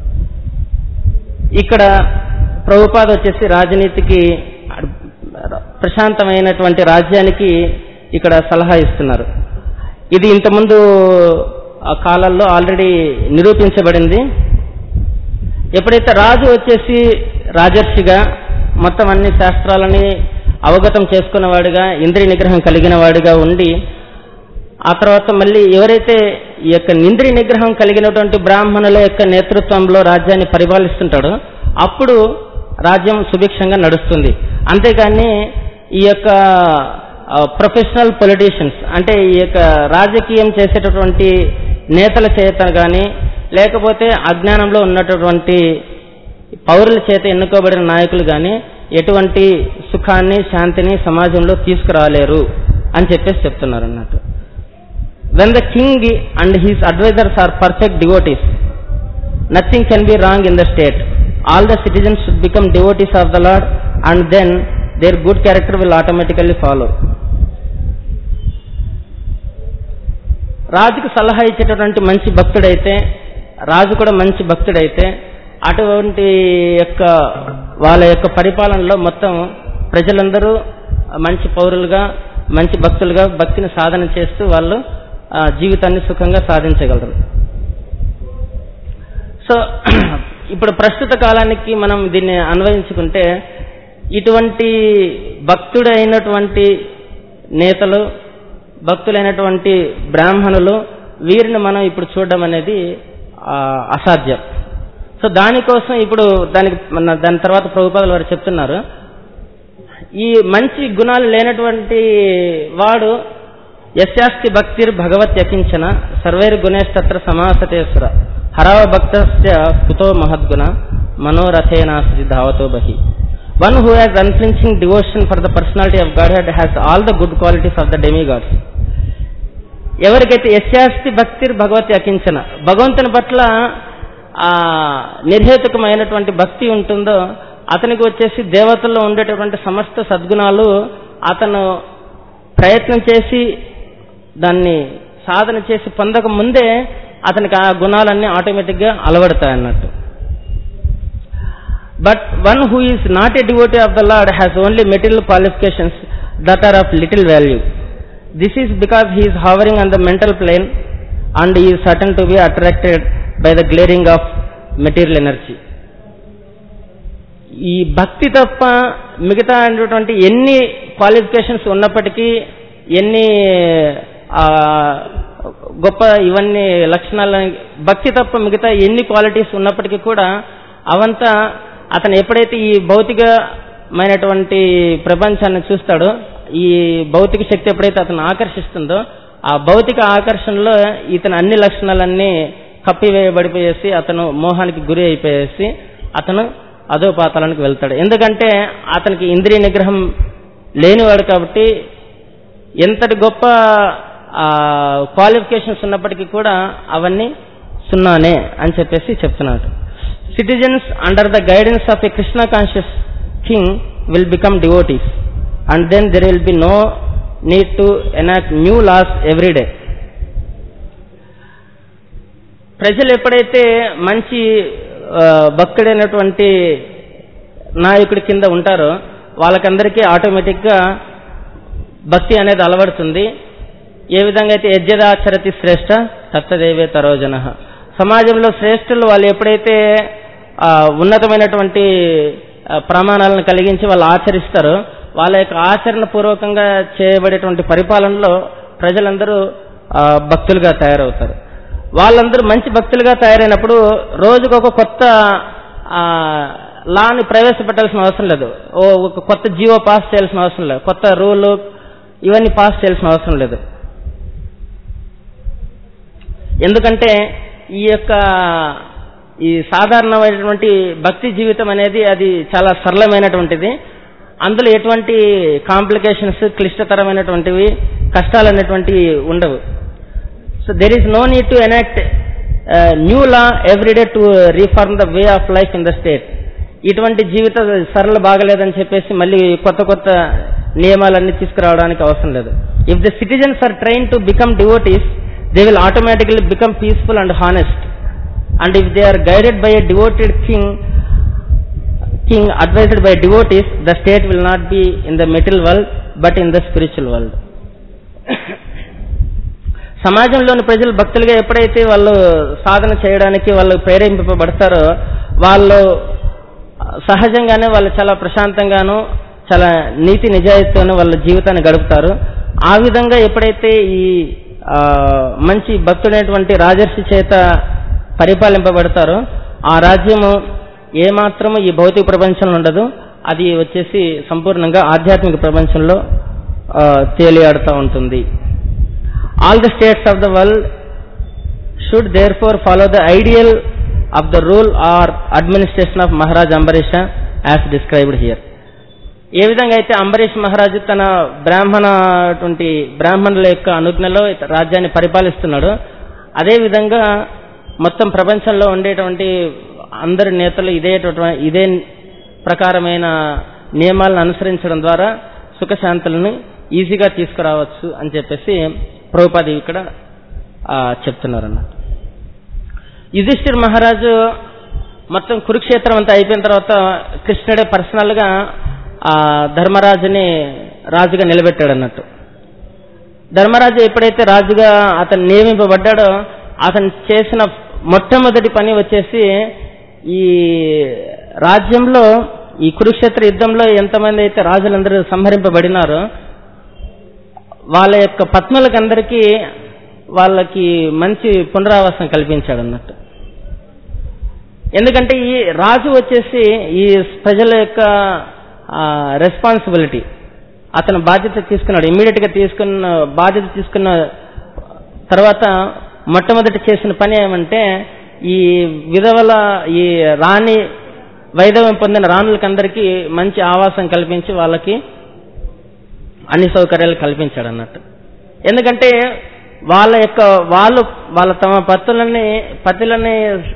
ఇక్కడ ప్రభుపాద వచ్చేసి రాజనీతికి ప్రశాంతమైనటువంటి రాజ్యానికి ఇక్కడ సలహా ఇస్తున్నారు ఇది ఇంతకుముందు ఆ కాలాల్లో ఆల్రెడీ నిరూపించబడింది ఎప్పుడైతే రాజు వచ్చేసి రాజర్షిగా మొత్తం అన్ని శాస్త్రాలని అవగతం చేసుకున్నవాడిగా ఇంద్రియ నిగ్రహం కలిగిన వాడిగా ఉండి ఆ తర్వాత మళ్ళీ ఎవరైతే ఈ యొక్క ఇంద్రియ నిగ్రహం కలిగినటువంటి బ్రాహ్మణుల యొక్క నేతృత్వంలో రాజ్యాన్ని పరిపాలిస్తుంటాడో అప్పుడు రాజ్యం సుభిక్షంగా నడుస్తుంది అంతేగాని ఈ యొక్క ప్రొఫెషనల్ పొలిటీషియన్స్ అంటే ఈ యొక్క రాజకీయం చేసేటటువంటి నేతల చేత కానీ లేకపోతే అజ్ఞానంలో ఉన్నటువంటి పౌరుల చేత ఎన్నుకోబడిన నాయకులు కానీ ఎటువంటి సుఖాన్ని శాంతిని సమాజంలో తీసుకురాలేరు అని చెప్పేసి చెప్తున్నారు అన్నట్టు when the king and his advisers are perfect devotees nothing can be wrong in the state all the citizens should become devotees of the lord and then their good character will automatically follow రాజుకు సలహా ఇచ్చేటటువంటి మంచి భక్తుడైతే రాజు కూడా మంచి భక్తుడైతే అటువంటి యొక్క వాళ్ళ యొక్క పరిపాలనలో మొత్తం ప్రజలందరూ మంచి పౌరులుగా మంచి భక్తులుగా భక్తిని సాధన చేస్తూ వాళ్ళు ఆ, జీవితాన్ని సుఖంగా సాధించగలరు సో ఇప్పుడు ప్రస్తుత కాలానికి మనం దీన్ని అన్వయించుకుంటే ఇటువంటి భక్తుడైనటువంటి నేతలు భక్తులైనటువంటి బ్రాహ్మణులు వీరిని మనం ఇప్పుడు చూడడం అనేది ఆ, అసాధ్యం సో దానికోసం ఇప్పుడు దానికి మన దాని తర్వాత ప్రభుపాదులు వారు చెప్తున్నారు ఈ మంచి గుణాలు లేనటువంటి వాడు యశాస్తి భక్తిర్ భగవత్ యకించన సర్వైర్ గుణేష్టత్ర సమాసతేశ్వర హరవ భక్తస్య కుతో మహద్గుణ మనోరథేనాసి ధావతో బహి one who has unflinching devotion for the personality of godhead has all the good qualities of the demigods ఎవరికైతే యశాస్తి భక్తిర్ భగవత్ యకించన భగవంతుని పట్ల ఆ నిర్హేతుకమైనటువంటి భక్తి ఉంటుందో అతనికి వచ్చేసి దేవతల్లో ఉండేటటువంటి సమస్త సద్గుణాలు అతను ప్రయత్నం చేసి దాన్ని సాధన చేసి పొందక ముందే అతనికి ఆ గుణాలన్నీ ఆటోమేటిక్గా అలవడతాయి అన్నట్టు but one who is not a devotee of the lord has only material qualifications that are of little value this is because he is hovering on the mental plane and is certain to be attracted by the glaring of material energy ఈ భక్తి తప్ప మిగతా అయినటువంటి ఎన్ని qualifications ఉన్నప్పటికీ ఎన్ని ఆ, గొప్ప ఇవన్నీ లక్షణాల భక్తి తప్ప మిగతా ఎన్ని క్వాలిటీస్ ఉన్నప్పటికీ కూడా అవంతా అతను ఎప్పుడైతే ఈ భౌతికమైనటువంటి ప్రపంచాన్ని చూస్తాడో ఈ భౌతిక శక్తి ఎప్పుడైతే అతను ఆకర్షిస్తుందో ఆ భౌతిక ఆకర్షణలో ఇతని అన్ని లక్షణాలన్నీ కప్పివేయబడిపోయేసి అతను మోహానికి గురి అయిపోయేసి అతను అధోపాతాలకు వెళ్తాడు ఎందుకంటే అతనికి ఇంద్రియ నిగ్రహం లేనివాడు కాబట్టి ఎంతటి గొప్ప క్వాలిఫికేషన్స్ ఉన్నప్పటికీ కూడా అవన్నీ సున్నానే అని చెప్పేసి చెప్తున్నాడు citizens under the guidance of a Krishna conscious king will become devotees and then there will be no need to enact new laws every day ప్రజలు ఎప్పుడైతే మంచి ఆ, భక్తుడైనటువంటి నాయకుడి కింద ఉంటారో వాళ్ళకందరికీ ఆటోమేటిక్గా భక్తి అనేది అలవడుతుంది ఏ విధంగా అయితే యజ్ఞదాచరతి శ్రేష్ఠ తత్తదేవే తరోజన సమాజంలో శ్రేష్ఠులు వాళ్ళు ఎప్పుడైతే ఆ, ఉన్నతమైనటువంటి ఆ, ప్రమాణాలను కలిగించి వాళ్ళు ఆచరిస్తారో వాళ్ళ యొక్క ఆచరణ పూర్వకంగా చేయబడేటువంటి పరిపాలనలో ప్రజలందరూ ఆ, భక్తులుగా తయారవుతారు వాళ్ళందరూ మంచి భక్తులుగా తయారైనప్పుడు రోజుకు ఒక కొత్త ఆ, లాని ప్రవేశపెట్టాల్సిన అవసరం లేదు ఓ ఒక కొత్త జీవో పాస్ చేయాల్సిన అవసరం లేదు కొత్త రూల్ ఇవన్నీ పాస్ చేయాల్సిన అవసరం లేదు ఎందుకంటే ఈ యొక్క ఈ సాధారణమైనటువంటి భక్తి జీవితం అనేది అది చాలా సరళమైనటువంటిది అందులో ఎటువంటి కాంప్లికేషన్స్ క్లిష్టతరమైనటువంటివి కష్టాలు అనేటువంటివి ఉండవు so there is no need to enact new law everyday to reform the way of life in the state ఇటువంటి జీవిత సరళ బాగలేదని చెప్పేసి మళ్ళీ కొత్త కొత్త నియమాలన్నీ తీసుకురావడానికి అవసరం లేదు if the citizens are train to become devotees they will automatically become peaceful and honest and if they are guided by a devoted king king advised by devotees, the state will not be in the material world, but in the spiritual world. సమాజంలోని ప్రజలు భక్తులుగా ఎప్పుడైతే వాళ్ళు సాధన చేయడానికి వాళ్ళు ప్రేరేపింపబడతారో వాళ్ళు సహజంగానే వాళ్ళు చాలా ప్రశాంతంగాను చాలా నీతి నిజాయితీతోనూ వాళ్ళ జీవితాన్ని గడుపుతారు ఆ విధంగా ఎప్పుడైతే ఈ ఆ, మంచి భక్తుడైనటువంటి రాజర్షి చేత పరిపాలింపబడతారో ఆ రాజ్యము ఏమాత్రము ఈ భౌతిక ప్రపంచంలో ఉండదు అది వచ్చేసి సంపూర్ణంగా ఆధ్యాత్మిక ప్రపంచంలో ఆ, తేలియాడుతూ ఉంటుంది all the states of the world should therefore follow the ideal of the rule or administration of Maharaj Ambarisha as described here ఏ విధంగా అయితే అంబరీష్ మహారాజు తన బ్రాహ్మణ అటువంటి బ్రాహ్మణుల యొక్క అనుజ్ఞలో రాజ్యాన్ని పరిపాలిస్తున్నాడు అదే విధంగా మొత్తం ప్రపంచంలో ఉండేటువంటి అందరి నేతలు ఇదే ఇదే ప్రకారమైన నియమాలను అనుసరించడం ద్వారా సుఖశాంతులను ఈజీగా తీసుకురావచ్చు అని చెప్పేసి ప్రభుపాది ఇక్కడ ఆ, చెప్తున్నారు అన్నట్టు యుధిష్ఠిర్ మహారాజు మొత్తం కురుక్షేత్రం అంతా అయిపోయిన తర్వాత కృష్ణుడే పర్సనల్ గా ఆ ధర్మరాజుని రాజుగా నిలబెట్టాడు అన్నట్టు ధర్మరాజు ఎప్పుడైతే రాజుగా అతను నియమింపబడ్డాడో అతను చేసిన మొట్టమొదటి పని వచ్చేసి ఈ రాజ్యంలో ఈ కురుక్షేత్ర యుద్ధంలో ఎంతమంది అయితే రాజులందరూ సంహరింపబడినారో వాళ్ళ యొక్క పత్నులకు అందరికీ వాళ్ళకి మంచి పునరావాసం కల్పించాడు అన్నట్టు ఎందుకంటే ఈ రాజు వచ్చేసి ఈ ప్రజల యొక్క రెస్పాన్సిబిలిటీ అతను బాధ్యత తీసుకున్నాడు ఇమ్మీడియట్ గా తీసుకున్న బాధ్యత తీసుకున్న తర్వాత మొట్టమొదటి చేసిన పని ఏమంటే ఈ విధవల ఈ రాణి వైధవ్యం పొందిన రాణులకందరికీ మంచి ఆవాసం కల్పించి వాళ్ళకి అన్ని సౌకర్యాలు కల్పించాడు అన్నట్టు ఎందుకంటే వాళ్ళ యొక్క వాళ్ళు వాళ్ళ తమ పత్తులని పతులని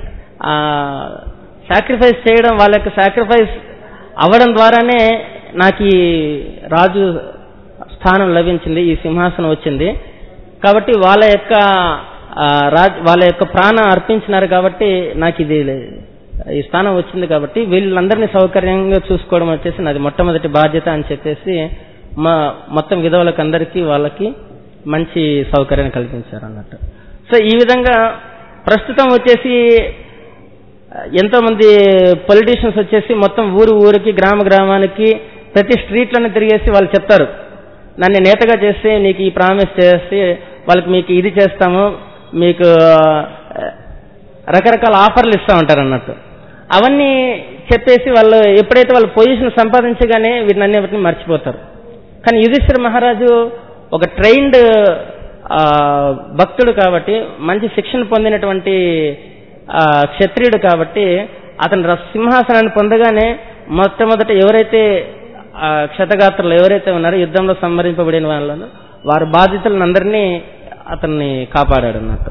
సాక్రిఫైస్ చేయడం వాళ్ళ యొక్క సాక్రిఫైస్ అవ్వడం ద్వారానే నాకు ఈ రాజు స్థానం లభించింది ఈ సింహాసనం వచ్చింది కాబట్టి వాళ్ళ యొక్క ఆ, రాజ్ వాళ్ళ యొక్క ప్రాణం అర్పించినారు కాబట్టి నాకు ఇది ఈ స్థానం వచ్చింది కాబట్టి వీళ్ళందరినీ సౌకర్యంగా చూసుకోవడం వచ్చేసి నాది మొట్టమొదటి బాధ్యత అని చెప్పేసి మా మొత్తం విధవులకు అందరికీ వాళ్ళకి మంచి సౌకర్యాన్ని కల్పించారు అన్నట్టు సో ఈ విధంగా ప్రస్తుతం వచ్చేసి ఎంతో మంది పొలిటీషియన్స్ వచ్చేసి మొత్తం ఊరు ఊరికి గ్రామ గ్రామానికి ప్రతి స్ట్రీట్లను తిరిగేసి వాళ్ళు చెప్తారు నన్ను నేతగా చేస్తే నీకు ఈ ప్రామిస్ చేసి వాళ్ళకి మీకు ఇది చేస్తాము మీకు ఆ, రకరకాల ఆఫర్లు ఇస్తూ ఉంటారు అన్నట్టు అవన్నీ చెప్పేసి వాళ్ళు ఎప్పుడైతే వాళ్ళు పొజిషన్ సంపాదించగానే వీటిని వాటిని మర్చిపోతారు కానీ యుధిష్ఠిర మహారాజు ఒక ట్రైన్డ్ భక్తుడు కాబట్టి మంచి శిక్షణ పొందినటువంటి ఆ, క్షత్రియుడు కాబట్టి అతను ర- సింహాసనాన్ని పొందగానే మొట్టమొదట ఎవరైతే ఆ, క్షతగాత్రులు ఎవరైతే ఉన్నారో యుద్ధంలో సంహరింపబడిన వాళ్ళను వారి బాధితులను అందరినీ అతన్ని కాపాడాడు అన్నట్టు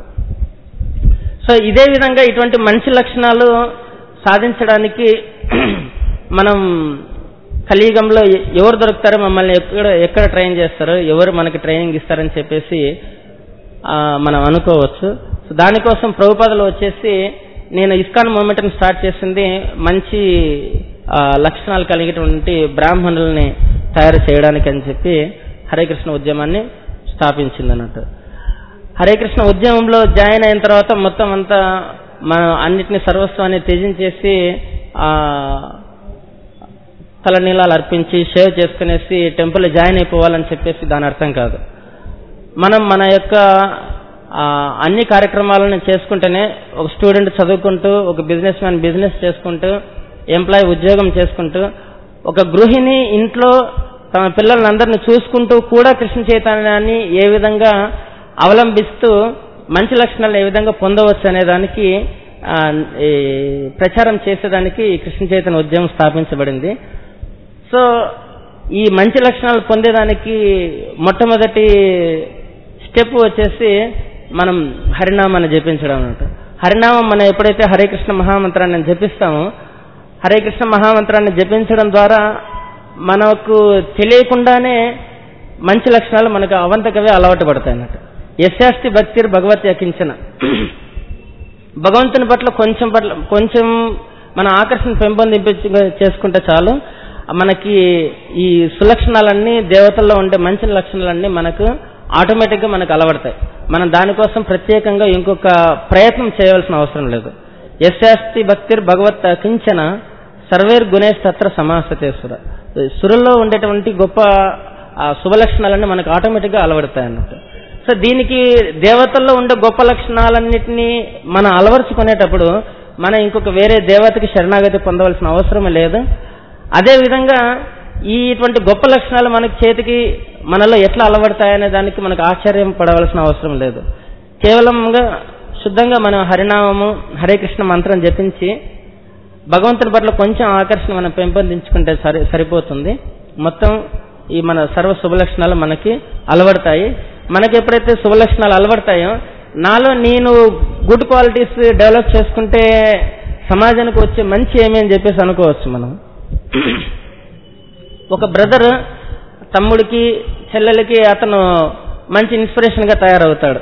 సో ఇదే విధంగా ఇటువంటి మంచి లక్షణాలు సాధించడానికి మనం కలియుగంలో ఎ- ఎవరు దొరుకుతారో మమ్మల్ని ఎక్కడ ఎక్కడ ట్రైన్ చేస్తారో ఎవరు మనకి ట్రైనింగ్ ఇస్తారని చెప్పేసి ఆ, మనం అనుకోవచ్చు సో దానికోసం ప్రభుపాదలు వచ్చేసి నేను ఇస్కాన్ మూమెంట్ని స్టార్ట్ చేసింది మంచి ఆ, లక్షణాలు కలిగినటువంటి బ్రాహ్మణుల్ని తయారు చేయడానికి అని చెప్పి హరే కృష్ణ ఉద్యమాన్ని స్థాపించింది అన్నట్టు హరే కృష్ణ ఉద్యమంలో జాయిన్ అయిన తర్వాత మొత్తం అంతా మనం అన్నిటిని సర్వస్వాన్ని త్యజించేసి ఆ తలనీలాలు అర్పించి షేవ్ చేసుకునేసి టెంపుల్ జాయిన్ అయిపోవాలని చెప్పేసి దాని అర్థం కాదు మనం మన యొక్క ఆ, అన్ని కార్యక్రమాలను చేసుకుంటేనే ఒక స్టూడెంట్ చదువుకుంటూ ఒక బిజినెస్ మ్యాన్ బిజినెస్ చేసుకుంటూ ఎంప్లాయీ ఉద్యోగం చేసుకుంటూ ఒక గృహిణి ఇంట్లో తమ పిల్లలందరినీ చూసుకుంటూ కూడా కృష్ణ చైతన్యాన్ని ఏ విధంగా అవలంబిస్తూ మంచి లక్షణాలు ఏ విధంగా పొందవచ్చు అనే దానికి ఆ, ఈ ప్రచారం చేసేదానికి ఈ కృష్ణ చైతన్య ఉద్యమం స్థాపించబడింది సో ఈ మంచి లక్షణాలు పొందేదానికి మొట్టమొదటి స్టెప్ వచ్చేసి మనం హరినామాన్ని జపించడం అన్నట్టు హరినామం మనం ఎప్పుడైతే హరే కృష్ణ మహామంత్రాన్ని జపిస్తామో హరే కృష్ణ మహామంత్రాన్ని జపించడం ద్వారా మనకు తెలియకుండానే మంచి లక్షణాలు మనకు అవంతకవే అలవాటు పడతాయి అన్నట్టు యశాస్తి భక్తిర్ భగవత్ యకించన భగవంతుని పట్ల కొంచెం పట్ల కొంచెం మన ఆకర్షణ పెంపొందింప చేసుకుంటే చాలు మనకి ఈ సులక్షణాలన్నీ దేవతల్లో ఉండే మంచి లక్షణాలన్నీ మనకు ఆటోమేటిక్ గా మనకు అలవడతాయి మనం దానికోసం ప్రత్యేకంగా ఇంకొక ప్రయత్నం చేయవలసిన అవసరం లేదు యశాస్తి భక్తిర్ భగవత్ కించన సర్వేర్ గుణేష్ తత్ర సమాసతేశ్వర సురుల్లో ఉండేటువంటి గొప్ప ఆ శుభలక్షణాలన్నీ మనకు ఆటోమేటిక్ గా అలవడతాయి అన్నట్టు సో దీనికి దేవతల్లో ఉండే గొప్ప లక్షణాలన్నింటినీ మనం అలవరుచుకునేటప్పుడు మనం ఇంకొక వేరే దేవతకి శరణాగతి పొందవలసిన అవసరం లేదు అదే విధంగా ఈ ఇటువంటి గొప్ప లక్షణాలు మనకి చేతికి మనలో ఎట్లా అలవడతాయనే దానికి మనకు ఆశ్చర్యం పడవలసిన అవసరం లేదు కేవలంగా శుద్ధంగా మనం హరినామము హరే కృష్ణ మంత్రం జపించి భగవంతుని పట్ల కొంచెం ఆకర్షణ మనం పెంపొందించుకుంటే సరి సరిపోతుంది మొత్తం ఈ మన సర్వ శుభలక్షణాలు మనకి అలవడతాయి మనకి ఎప్పుడైతే శుభలక్షణాలు అలవడతాయో నాలో నేను గుడ్ క్వాలిటీస్ డెవలప్ చేసుకుంటే సమాజానికి వచ్చే మంచి ఏమి అని చెప్పేసి అనుకోవచ్చు మనం ఒక బ్రదర్ తమ్ముడికి చెల్లెలకి అతను మంచి ఇన్స్పిరేషన్ గా తయారవుతాడు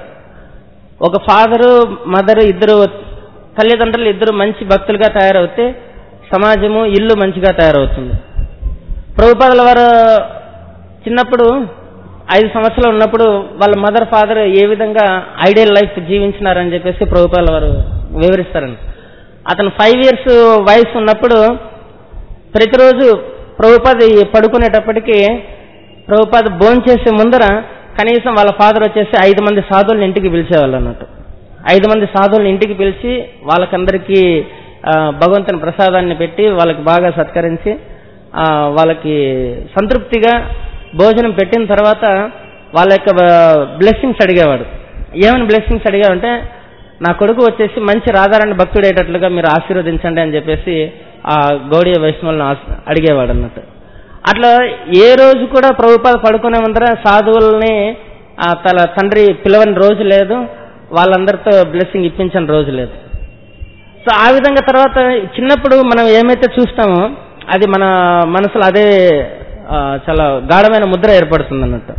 ఒక ఫాదరు మదర్ ఇద్దరు తల్లిదండ్రులు ఇద్దరు మంచి భక్తులుగా తయారవుతే సమాజము ఇల్లు మంచిగా తయారవుతుంది ప్రభుపాదుల వారు చిన్నప్పుడు ఐదు సంవత్సరాలు ఉన్నప్పుడు వాళ్ళ మదర్ ఫాదర్ ఏ విధంగా ఐడియల్ లైఫ్ జీవించినారని చెప్పేసి ప్రభుపాదుల వారు వివరిస్తారండి అతను ఫైవ్ ఇయర్స్ వయసు ఉన్నప్పుడు ప్రతిరోజు ప్రభుపాద పడుకునేటప్పటికి ప్రభుపాద భోంచేసే ముందర కనీసం వాళ్ళ ఫాదర్ వచ్చేసి ఐదు మంది సాధువులను ఇంటికి పిలిచేవాళ్ళు అన్నట్టు ఐదు మంది సాధువులను ఇంటికి పిలిచి వాళ్ళకందరికీ ఆ, భగవంతుని ప్రసాదాన్ని పెట్టి వాళ్ళకి బాగా సత్కరించి ఆ, వాళ్ళకి సంతృప్తిగా భోజనం పెట్టిన తర్వాత వాళ్ళ యొక్క బ్లెస్సింగ్స్ అడిగేవాడు ఏమని బ్లెస్సింగ్స్ అడిగాడంటే నా కొడుకు వచ్చేసి మంచి రాధారాణి భక్తుడేటట్లుగా మీరు ఆశీర్వదించండి అని చెప్పేసి ఆ గౌడీయ వైష్ణవులను ఆశ- అడిగేవాడు అన్నట్టు అట్లా ఏ రోజు కూడా ప్రభుపాద పడుకునే ముందర సాధువుల్ని ఆ తన తండ్రి పిలవని రోజు లేదు వాళ్ళందరితో బ్లెస్సింగ్ ఇప్పించని రోజు లేదు సో ఆ విధంగా తర్వాత చిన్నప్పుడు మనం ఏమైతే చూస్తామో అది మన మనసులో అదే ఆ, చాలా గాఢమైన ముద్ర ఏర్పడుతుంది అన్నట్టు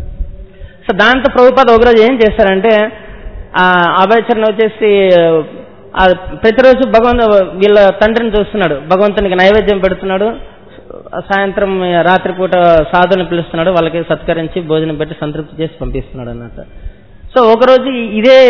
సో దాంతో ప్రభుపాద ఒకరోజు ఏం చేశారంటే ఆ అభయచరణ వచ్చేసి ఆ, ప్రతిరోజు భగవంతు వీళ్ళ తండ్రిని చూస్తున్నాడు భగవంతునికి నైవేద్యం పెడుతున్నాడు సాయంత్రం రాత్రిపూట సాధుని పిలుస్తున్నాడు వాళ్ళకి సత్కరించి భోజనం పెట్టి సంతృప్తి చేసి పంపిస్తున్నాడు అన్నట్టు సో ఒకరోజు ఇదే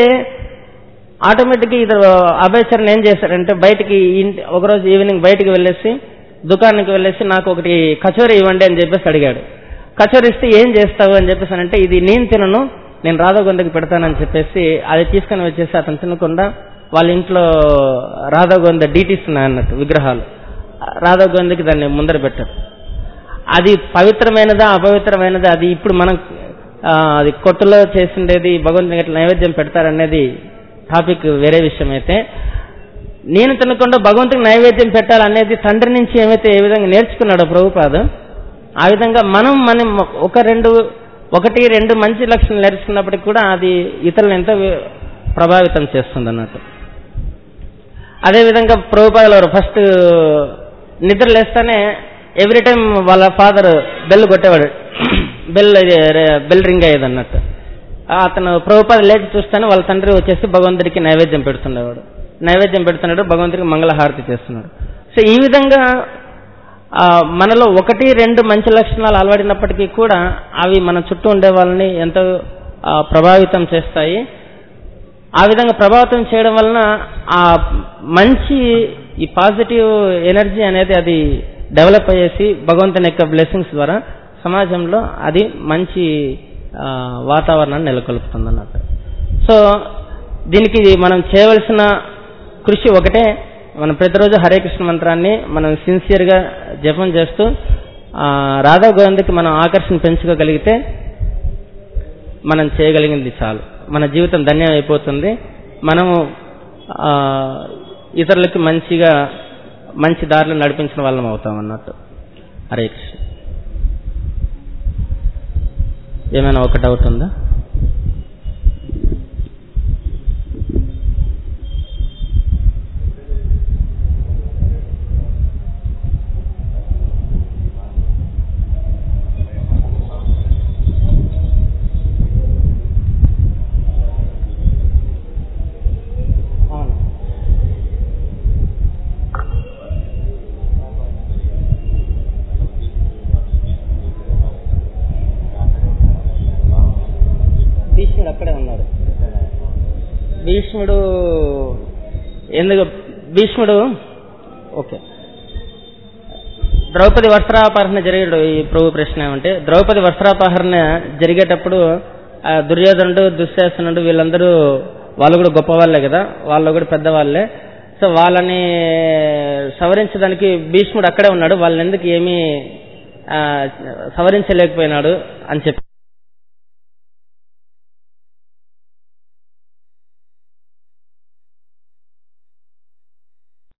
ఆటోమేటిక్ ఇది అభయచరణ ఏం చేశారంటే బయటికి ఇంటి ఒకరోజు ఈవినింగ్ బయటికి వెళ్ళేసి దుకాణానికి వెళ్ళేసి నాకు ఒకటి కచోరీ ఇవ్వండి అని చెప్పేసి అడిగాడు కచోరీ ఇస్తే ఏం చేస్తావు అని చెప్పేసి అంటే ఇది నేను తినను నేను రాధాగొందకి పెడతానని చెప్పేసి అది తీసుకొని వచ్చేసి అతను తినకుండా వాళ్ళ ఇంట్లో రాధాగొంద డీటీస్ ఉన్నాయన్నట్టు విగ్రహాలు రాధాగొందకి దాన్ని ముందర పెట్టారు అది పవిత్రమైనదా అపవిత్రమైనదా అది ఇప్పుడు మనం ఆ, అది కొట్టులో చేసిండేది భగవంతునికి ఎట్లా నైవేద్యం పెడతారనేది టాపిక్ వేరే విషయం అయితే నేను తినకుండా భగవంతునికి నైవేద్యం పెట్టాలనేది తండ్రి నుంచి ఏమైతే ఏ విధంగా నేర్చుకున్నాడో ప్రభుపాదు ఆ విధంగా మనం మనం ఒక రెండు ఒకటి రెండు మంచి లక్షణాలు నేర్చుకున్నప్పటికి కూడా అది ఇతరులను ఎంతో వి- ప్రభావితం చేస్తుంది అన్నట్టు అదేవిధంగా ప్రభుపాదులు వారు ఫస్ట్ నిద్ర లేస్తానే ఎవ్రీ టైం వాళ్ళ ఫాదర్ బెల్ కొట్టేవాడు బెల్ బెల్ రింగ్ అయ్యేది అన్నట్టు ఆ అతను ప్రభుపాద లేచి చూస్తానే వాళ్ళ తండ్రి వచ్చేసి భగవంతుడికి నైవేద్యం పెడుతుండేవాడు నైవేద్యం పెడుతున్నాడు భగవంతుడికి మంగళహారతి చేస్తున్నాడు సో ఈ విధంగా ఆ, మనలో ఒకటి రెండు మంచి లక్షణాలు అలవడినప్పటికీ కూడా అవి మన చుట్టూ ఉండే వాళ్ళని ఎంతో ఆ, ప్రభావితం చేస్తాయి ఆ విధంగా ప్రభావితం చేయడం వలన ఆ మంచి ఈ పాజిటివ్ ఎనర్జీ అనేది అది డెవలప్ అయ్యేసి భగవంతుని యొక్క బ్లెస్సింగ్స్ ద్వారా సమాజంలో అది మంచి ఆ, వాతావరణాన్ని నెలకొల్పుతుంది అన్నట్టు సో దీనికి మనం చేయవలసిన కృషి ఒకటే మనం ప్రతిరోజు హరే కృష్ణ మంత్రాన్ని మనం సిన్సియర్గా జపం చేస్తూ ఆ, రాధా గోవిందకి మనం ఆకర్షణ పెంచుకోగలిగితే మనం చేయగలిగింది చాలు మన జీవితం ధన్యం అయిపోతుంది మనము ఆ, ఇతరులకి మంచిగా మంచి దారిలో నడిపించిన వాళ్ళం అవుతాం అన్నట్టు హరే కృష్ణ ఏమైనా ఒక డౌట్ ఉందా అవును భీష్ముడు అక్కడే ఉన్నాడు భీష్ముడు ఎందుకు భీష్ముడు ఓకే ద్రౌపది వస్త్రాపహరణ జరిగేడు ఈ ప్రభు ప్రశ్న ఏమంటే ద్రౌపది వస్త్రాపహరణ జరిగేటప్పుడు ఆ దుర్యోధనుడు దుశ్శాసనుడు వీళ్ళందరూ వాళ్ళు కూడా గొప్ప వాళ్ళే కదా వాళ్ళు కూడా పెద్దవాళ్ళే సో వాళ్ళని సవరించడానికి భీష్ముడు అక్కడే ఉన్నాడు వాళ్ళని ఎందుకు ఏమీ ఆ, సవరించలేకపోయినాడు అని చెప్పి